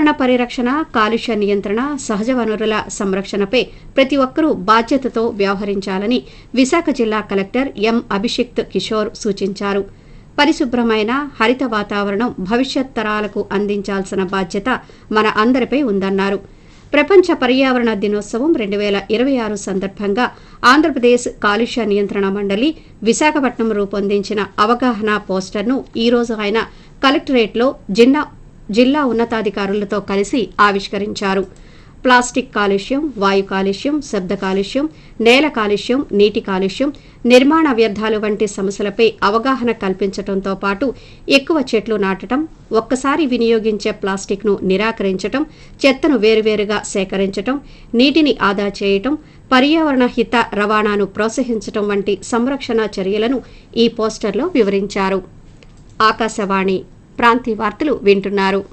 పర్యావరణ పరిరక్షణ కాలుష్య నియంత్రణ సహజ వనరుల సంరక్షణపై ప్రతి ఒక్కరూ బాధ్యతతో వ్యవహరించాలని విశాఖ జిల్లా కలెక్టర్ ఎం అభిషిక్త్ కిషోర్ సూచించారు పరిశుభ్రమైన హరిత వాతావరణం భవిష్యత్ తరాలకు అందించాల్సిన బాధ్యత మన అందరిపై ఉందన్నారు ప్రపంచ పర్యావరణ దినోత్సవం రెండు వేల ఇరవై ఆరు సందర్భంగా ఆంధ్రప్రదేశ్ కాలుష్య నియంత్రణ మండలి విశాఖపట్నం రూపొందించిన అవగాహన పోస్టర్ను ఈ రోజు ఆయన కలెక్టరేట్లో జిల్లా జిల్లా ఉన్నతాధికారులతో కలిసి ఆవిష్కరించారు ప్లాస్టిక్ కాలుష్యం వాయు కాలుష్యం శబ్ద కాలుష్యం నేల కాలుష్యం నీటి కాలుష్యం నిర్మాణ వ్యర్థాలు వంటి సమస్యలపై అవగాహన కల్పించడంతో పాటు ఎక్కువ చెట్లు నాటడం ఒక్కసారి వినియోగించే ప్లాస్టిక్ను నిరాకరించటం చెత్తను వేరువేరుగా సేకరించటం నీటిని ఆదా చేయటం పర్యావరణ హిత రవాణాను ప్రోత్సహించటం వంటి సంరక్షణ చర్యలను ఈ పోస్టర్లో వివరించారు ఆకాశవాణి ప్రాంతీయ వార్తలు వింటున్నారు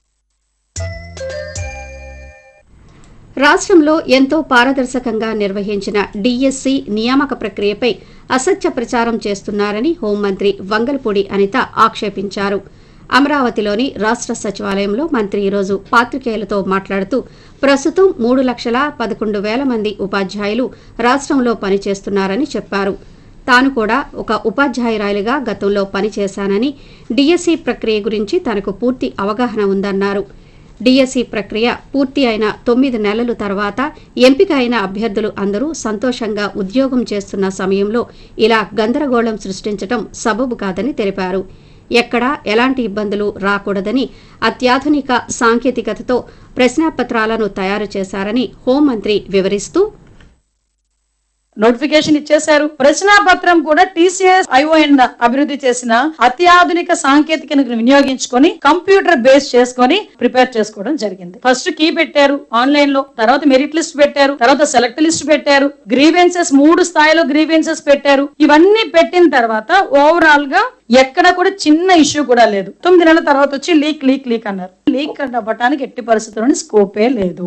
రాష్ట్రంలో ఎంతో పారదర్శకంగా నిర్వహించిన డీఎస్సీ నియామక ప్రక్రియపై అసత్య ప్రచారం చేస్తున్నారని హోంమంత్రి వంగల్పూడి అనిత ఆక్షేపించారు అమరావతిలోని రాష్ట్ర సచివాలయంలో మంత్రి ఈరోజు పాత్రికేయులతో మాట్లాడుతూ ప్రస్తుతం మూడు లక్షల పదకొండు వేల మంది ఉపాధ్యాయులు రాష్ట్రంలో పనిచేస్తున్నారని చెప్పారు తాను కూడా ఒక ఉపాధ్యాయురాలిగా గతంలో పనిచేశానని డీఎస్సీ ప్రక్రియ గురించి తనకు పూర్తి అవగాహన ఉందన్నారు డీఎస్సీ ప్రక్రియ పూర్తి అయిన తొమ్మిది నెలల తర్వాత ఎంపిక అయిన అభ్యర్థులు అందరూ సంతోషంగా ఉద్యోగం చేస్తున్న సమయంలో ఇలా గందరగోళం సృష్టించడం సబబు కాదని తెలిపారు ఎక్కడా ఎలాంటి ఇబ్బందులు రాకూడదని అత్యాధునిక సాంకేతికతతో ప్రశ్నాపత్రాలను తయారు చేశారని హోంమంత్రి వివరిస్తూ నోటిఫికేషన్ ఇచ్చేశారు ప్రశ్నాపత్రం కూడా టీసీఎస్ ఐఓఎన్ అభివృద్ధి చేసిన అత్యాధునిక సాంకేతికతను వినియోగించుకొని కంప్యూటర్ బేస్ చేసుకొని ప్రిపేర్ చేసుకోవడం జరిగింది ఫస్ట్ కీ పెట్టారు ఆన్లైన్ లో తర్వాత మెరిట్ లిస్ట్ పెట్టారు తర్వాత సెలెక్ట్ లిస్ట్ పెట్టారు గ్రీవెన్సెస్ మూడు స్థాయిలో గ్రీవెన్సెస్ పెట్టారు ఇవన్నీ పెట్టిన తర్వాత ఓవరాల్ గా ఎక్కడ కూడా చిన్న ఇష్యూ కూడా లేదు తొమ్మిది నెలల తర్వాత వచ్చి లీక్ లీక్ లీక్ అన్నారు లీక్ అవ్వటానికి ఎట్టి పరిస్థితుల్లోని స్కోపే లేదు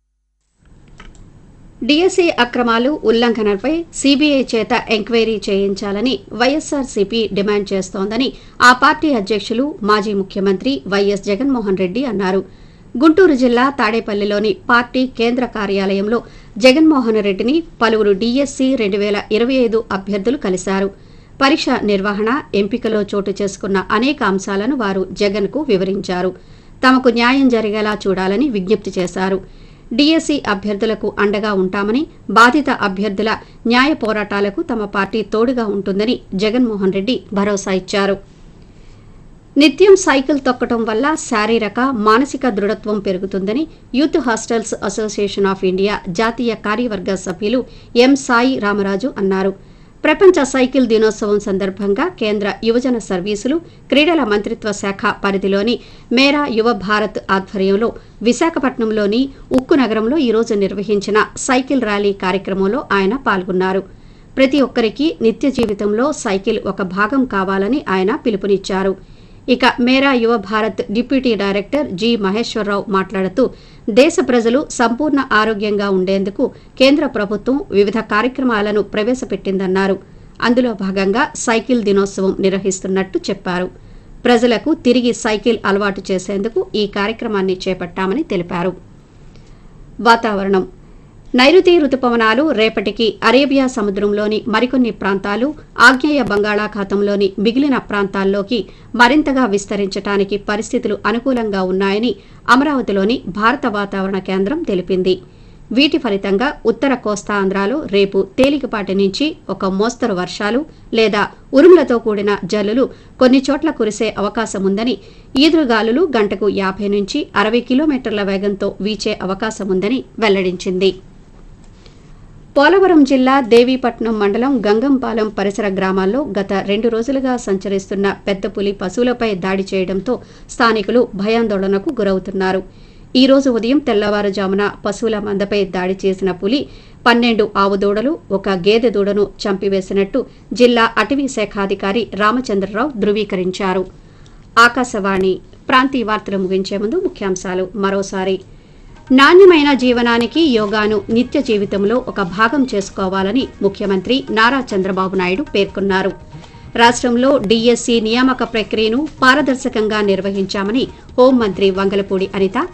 డీఎస్సీ అక్రమాలు ఉల్లంఘనలపై సీబీఐ చేత ఎంక్వైరీ చేయించాలని వైఎస్సార్సీపీ డిమాండ్ చేస్తోందని ఆ పార్టీ అధ్యక్షులు మాజీ ముఖ్యమంత్రి వైఎస్ జగన్మోహన్ రెడ్డి అన్నారు గుంటూరు జిల్లా తాడేపల్లిలోని పార్టీ కేంద్ర కార్యాలయంలో జగన్మోహన్ రెడ్డిని పలువురు డీఎస్సీ రెండు వేల ఇరవై ఐదు అభ్యర్థులు కలిశారు పరీక్ష నిర్వహణ ఎంపికలో చోటు చేసుకున్న అనేక అంశాలను వారు జగన్కు వివరించారు తమకు న్యాయం జరిగేలా చూడాలని విజ్ఞప్తి చేశారు డీఎస్సీ అభ్యర్థులకు అండగా ఉంటామని బాధిత అభ్యర్థుల న్యాయ పోరాటాలకు తమ పార్టీ తోడుగా ఉంటుందని జగన్మోహన్ రెడ్డి భరోసా ఇచ్చారు నిత్యం సైకిల్ తొక్కటం వల్ల శారీరక మానసిక దృఢత్వం పెరుగుతుందని youth hostels association of India జాతీయ కార్యవర్గ సభ్యులు ఎం సాయి రామరాజు అన్నారు ప్రపంచ సైకిల్ దినోత్సవం సందర్భంగా కేంద్ర యువజన సర్వీసులు క్రీడల మంత్రిత్వ శాఖ పరిధిలోని మేరా యువ భారత్ ఆధ్వర్యంలో విశాఖపట్నంలోని ఉక్కు నగరంలో ఈరోజు నిర్వహించిన సైకిల్ ర్యాలీ కార్యక్రమంలో ఆయన పాల్గొన్నారు ప్రతి ఒక్కరికి నిత్య జీవితంలో సైకిల్ ఒక భాగం కావాలని ఆయన పిలుపునిచ్చారు ఇక Mera Yuva Bharat deputy director G Maheswara Rao మాట్లాడుతూ దేశ ప్రజలు సంపూర్ణ ఆరోగ్యంగా ఉండేందుకు కేంద్ర ప్రభుత్వం వివిధ కార్యక్రమాలను ప్రవేశపెట్టిందన్నారు అందులో భాగంగా సైకిల్ దినోత్సవం నిర్వహిస్తున్నట్టు చెప్పారు ప్రజలకు తిరిగి సైకిల్ అలవాటు చేసేందుకు ఈ కార్యక్రమాన్ని చేపట్టామని తెలిపారు వాతావరణం నైరుతి రుతుపవనాలు రేపటికి అరేబియా సముద్రంలోని మరికొన్ని ప్రాంతాలు ఆగ్నేయ బంగాళాఖాతంలోని మిగిలిన ప్రాంతాల్లోకి మరింతగా విస్తరించడానికి పరిస్థితులు అనుకూలంగా ఉన్నాయని అమరావతిలోని భారత వాతావరణ కేంద్రం తెలిపింది వీటి ఫలితంగా ఉత్తర కోస్తాంధ్రాలో రేపు తేలికపాటి నుంచి ఒక మోస్తరు వర్షాలు లేదా ఉరుములతో కూడిన జల్లులు కొన్ని చోట్ల కురిసే అవకాశం ఉందని ఈదురుగాలులు గంటకు యాభై నుంచి అరవై కిలోమీటర్ల వేగంతో వీచే అవకాశం ఉందని వెల్లడించింది పోలవరం జిల్లా దేవీపట్నం మండలం గంగంపాలెం పరిసర గ్రామాల్లో గత రెండు రోజులుగా సంచరిస్తున్న పెద్ద పులి పశువులపై దాడి చేయడంతో స్థానికులు భయాందోళనకు గురవుతున్నారు ఈ రోజు ఉదయం తెల్లవారుజామున పశువుల మందపై దాడి చేసిన పులి పన్నెండు ఆవు దూడలు ఒక గేదె దూడను చంపివేసినట్టు జిల్లా అటవీ శాఖాధికారి రామచంద్రరావు ధృవీకరించారు ఆకాశవాణి ప్రాంతీయ వార్తలు ముగించే ముందు ముఖ్యాంశాలు మరోసారి నాణ్యమైన జీవనానికి యోగాను నిత్య జీవితంలో ఒక భాగం చేసుకోవాలని ముఖ్యమంత్రి నారా చంద్రబాబు నాయుడు పేర్కొన్నారు రాష్ట్రంలో డీఎస్సీ నియామక ప్రక్రియను పారదర్శకంగా నిర్వహించామని హోంమంత్రి వంగలపూడి అనిత